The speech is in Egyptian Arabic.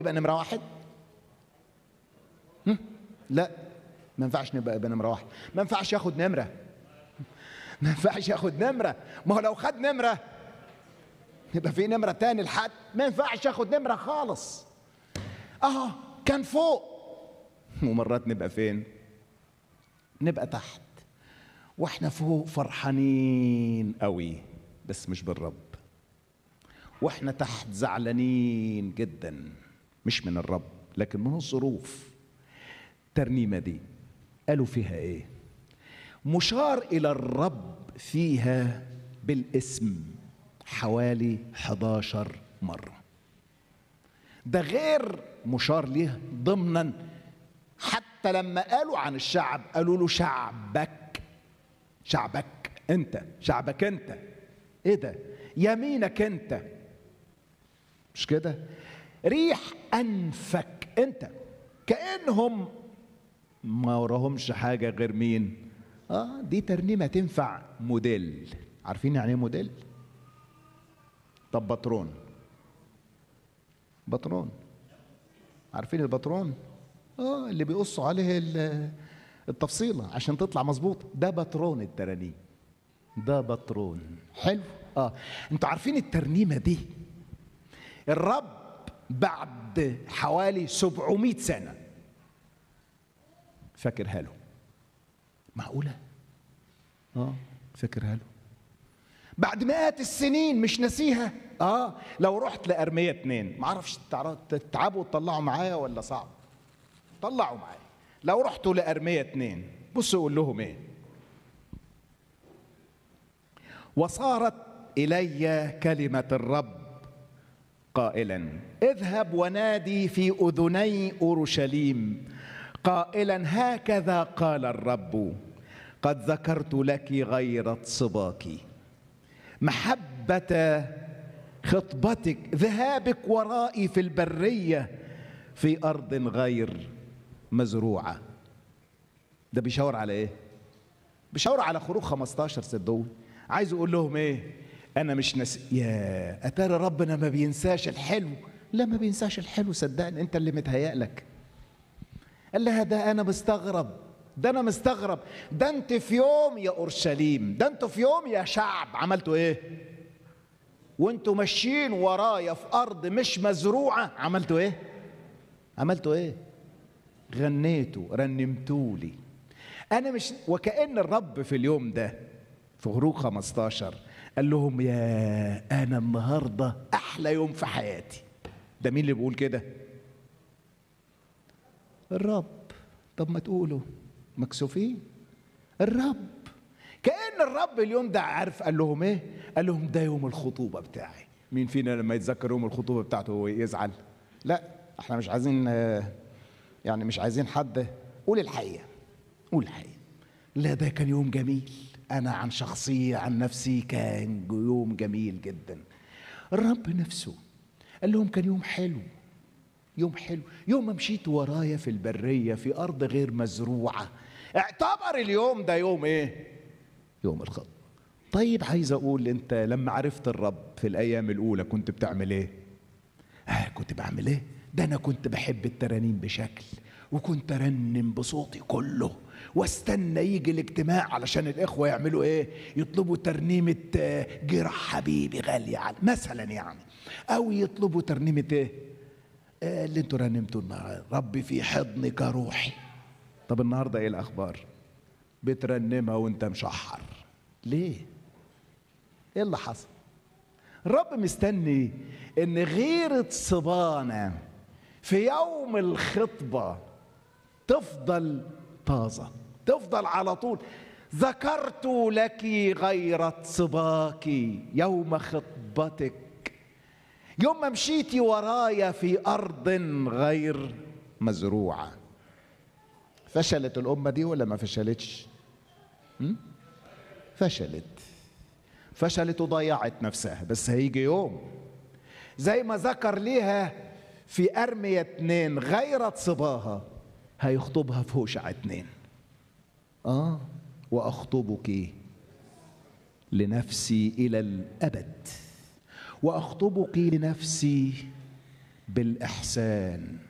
يبقى نمره واحد هم؟ لا ما ينفعش نبقى يبقى نمره واحد ما ينفعش ياخد نمره ما ينفعش ياخد نمره ما هو لو خد نمره يبقى في نمره تاني لحد ما ينفعش ياخد نمره خالص اه كان فوق ومرات نبقى فين نبقى تحت واحنا فوق فرحانين قوي بس مش بالرب واحنا تحت زعلانين جدا مش من الرب لكن من الظروف الترنيمه دي قالوا فيها ايه مشار الى الرب فيها بالاسم حوالي 11 مره ده غير مشار ليه ضمنا حتى لما قالوا عن الشعب قالوا له شعبك شعبك انت شعبك انت ايه ده يمينك انت مش كده ريح انفك انت كانهم ما وراهمش حاجه غير مين اه دي ترنيمه تنفع موديل عارفين يعني ايه موديل طب بطرون بطرون عارفين البطرون اه اللي بيقصوا عليه التفصيله عشان تطلع مظبوطه ده بطرون الترانيم ده بطرون حلو اه انتوا عارفين الترنيمه دي الرب بعد حوالي 700 سنه فاكرها له معقوله اه فاكرها له بعد مئات السنين مش ناسيها اه لو رحت لارميه اتنين معرفش تتعبوا تطلعوا معايا ولا صعب طلعوا معايا لو رحتوا لارميه اتنين بصوا قول لهم ايه وصارت الي كلمه الرب قائلا اذهب ونادي في اذني اورشليم قائلا هكذا قال الرب قد ذكرت لك غيرة صباك محبة خطبتك ذهابك ورائي في البرية في أرض غير مزروعة ده بيشاور على إيه؟ بيشاور على خروج 15 صدقوني عايز يقول لهم إيه؟ أنا مش نس يا أتاري ربنا ما بينساش الحلو لا ما بينساش الحلو صدقني أنت اللي متهيأ لك قال لها ده انا مستغرب ده انا مستغرب ده انت في يوم يا اورشليم ده انتوا في يوم يا شعب عملتوا ايه وانتوا ماشيين ورايا في ارض مش مزروعه عملتوا ايه عملتوا ايه غنيتوا رنمتوا لي انا مش وكان الرب في اليوم ده في خروج 15 قال لهم يا انا النهارده احلى يوم في حياتي ده مين اللي بيقول كده الرب طب ما تقولوا مكسوفين الرب كأن الرب اليوم ده عارف قال لهم ايه قال لهم ده يوم الخطوبة بتاعي مين فينا لما يتذكر يوم الخطوبة بتاعته هو يزعل لا احنا مش عايزين يعني مش عايزين حد قول الحقيقة قول الحقيقة لا ده كان يوم جميل انا عن شخصية عن نفسي كان يوم جميل جدا الرب نفسه قال لهم كان يوم حلو يوم حلو يوم ما مشيت ورايا في البرية في أرض غير مزروعة اعتبر اليوم ده يوم ايه يوم الخطبة طيب عايز أقول أنت لما عرفت الرب في الأيام الأولى كنت بتعمل ايه آه كنت بعمل ايه ده أنا كنت بحب الترانيم بشكل وكنت أرنم بصوتي كله واستنى يجي الاجتماع علشان الإخوة يعملوا ايه يطلبوا ترنيمة جرح حبيبي غالية على مثلا يعني أو يطلبوا ترنيمة ايه اللي انتوا رنمتوا النهارده ربي في حضنك روحي طب النهارده ايه الاخبار بترنمها وانت مشحر ليه ايه اللي حصل الرب مستني ان غيرة صبانة في يوم الخطبة تفضل طازة تفضل على طول ذكرت لك غيرة صباك يوم خطبتك يوم ما مشيتي ورايا في ارض غير مزروعه فشلت الامه دي ولا ما فشلتش م? فشلت فشلت وضيعت نفسها بس هيجي يوم زي ما ذكر ليها في أرمية اتنين غيرت صباها هيخطبها في هوشع اتنين اه وأخطبك لنفسي إلى الأبد واخطبك لنفسي بالاحسان